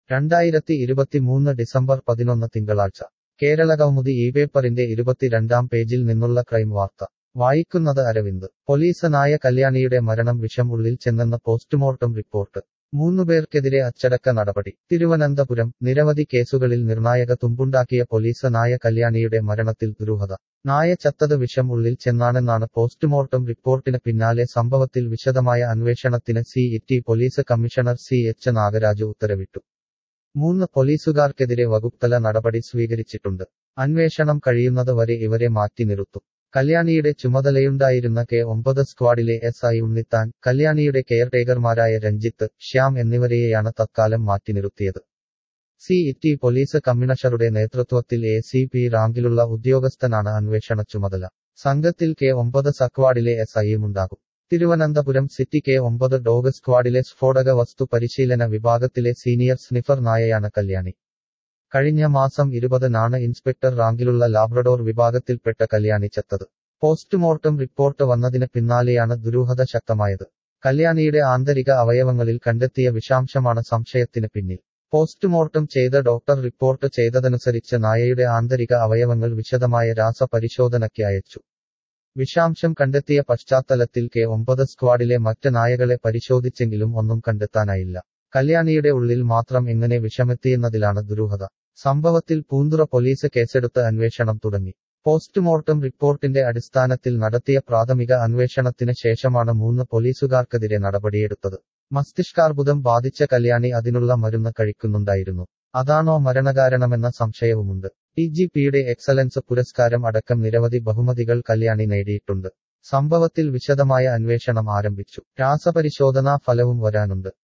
രണ്ടായിരത്തി ഇരുപത്തിമൂന്ന് ഡിസംബർ പതിനൊന്ന് തിങ്കളാഴ്ച കേരളകൗമുദി ഈ പേപ്പറിന്റെ ഇരുപത്തിരണ്ടാം പേജിൽ നിന്നുള്ള ക്രൈം വാർത്ത വായിക്കുന്നത് അരവിന്ദ് പോലീസ് നായ കല്യാണിയുടെ മരണം വിഷം ഉള്ളിൽ ചെന്നെന്ന പോസ്റ്റ്മോർട്ടം റിപ്പോർട്ട് മൂന്നുപേർക്കെതിരെ അച്ചടക്ക നടപടി തിരുവനന്തപുരം നിരവധി കേസുകളിൽ നിർണായക തുമ്പുണ്ടാക്കിയ പോലീസ് നായ കല്യാണിയുടെ മരണത്തിൽ ദുരൂഹത നായ ചത്തത് വിഷം ഉള്ളിൽ ചെന്നാണെന്നാണ് പോസ്റ്റ്മോർട്ടം റിപ്പോർട്ടിന് പിന്നാലെ സംഭവത്തിൽ വിശദമായ അന്വേഷണത്തിന് city police commissioner C H Nagaraju ഉത്തരവിട്ടു മൂന്ന് പോലീസുകാർക്കെതിരെ വകുപ്തല നടപടി സ്വീകരിച്ചിട്ടുണ്ട് അന്വേഷണം കഴിയുന്നത് വരെ ഇവരെ മാറ്റി നിർത്തും കല്യാണിയുടെ ചുമതലയുണ്ടായിരുന്ന കെ ഒമ്പത് സ്ക്വാഡിലെ എസ് ഐ ഉണ്ണിത്താൻ കല്യാണിയുടെ കെയർടേക്കർമാരായ രഞ്ജിത്ത് ശ്യാം എന്നിവരെയാണ് തത്കാലം മാറ്റി നിർത്തിയത് സി ഇറ്റി പോലീസ് കമ്മീഷണറുടെ നേതൃത്വത്തിൽ എ സി പി റാങ്കിലുള്ള ഉദ്യോഗസ്ഥനാണ് അന്വേഷണ ചുമതല സംഘത്തിൽ കെ ഒമ്പത് സക്വാഡിലെ എസ് ഐയുമുണ്ടാകും തിരുവനന്തപുരം സിറ്റി കെ ഒമ്പത് ഡോഗ് സ്ക്വാഡിലെ സ്ഫോടക വസ്തു പരിശീലന വിഭാഗത്തിലെ സീനിയർ സ്നിഫർ നായയാണ് കല്യാണി കഴിഞ്ഞ മാസം ഇരുപതിനാണ് ഇൻസ്പെക്ടർ റാങ്കിലുള്ള ലാബ്രഡോർ വിഭാഗത്തിൽപ്പെട്ട കല്യാണി ചത്തത് പോസ്റ്റ്മോർട്ടം റിപ്പോർട്ട് വന്നതിന് പിന്നാലെയാണ് ദുരൂഹത ശക്തമായത് കല്യാണിയുടെ ആന്തരിക അവയവങ്ങളിൽ കണ്ടെത്തിയ വിഷാംശമാണ് സംശയത്തിന് പിന്നിൽ പോസ്റ്റ്മോർട്ടം ചെയ്ത ഡോക്ടർ റിപ്പോർട്ട് ചെയ്തതനുസരിച്ച് നായയുടെ ആന്തരിക അവയവങ്ങൾ വിശദമായ രാസപരിശോധനയ്ക്ക് അയച്ചു വിഷാംശം കണ്ടെത്തിയ പശ്ചാത്തലത്തിൽ കെ ഒമ്പത് സ്ക്വാഡിലെ മറ്റ് നായകളെ പരിശോധിച്ചെങ്കിലും ഒന്നും കണ്ടെത്താനായില്ല കല്യാണിയുടെ ഉള്ളിൽ മാത്രം എങ്ങനെ വിഷമെത്തിയെന്നതിലാണ് ദുരൂഹത സംഭവത്തിൽ പൂന്തുറ പോലീസ് കേസെടുത്ത് അന്വേഷണം തുടങ്ങി പോസ്റ്റ്മോർട്ടം റിപ്പോർട്ടിന്റെ അടിസ്ഥാനത്തിൽ നടത്തിയ പ്രാഥമിക അന്വേഷണത്തിന് ശേഷമാണ് മൂന്ന് പോലീസുകാർക്കെതിരെ നടപടിയെടുത്തത് മസ്തിഷ്കാർബുദം ബാധിച്ച കല്യാണി അതിനുള്ള മരുന്ന് കഴിക്കുന്നുണ്ടായിരുന്നു അതാണോ മരണകാരണമെന്ന സംശയവുമുണ്ട് ഡി ജി പിയുടെ എക്സലൻസ് പുരസ്കാരം അടക്കം നിരവധി ബഹുമതികൾ കല്യാണി നേടിയിട്ടുണ്ട് സംഭവത്തിൽ വിശദമായ അന്വേഷണം ആരംഭിച്ചു രാസപരിശോധനാ ഫലവും വരാനുണ്ട്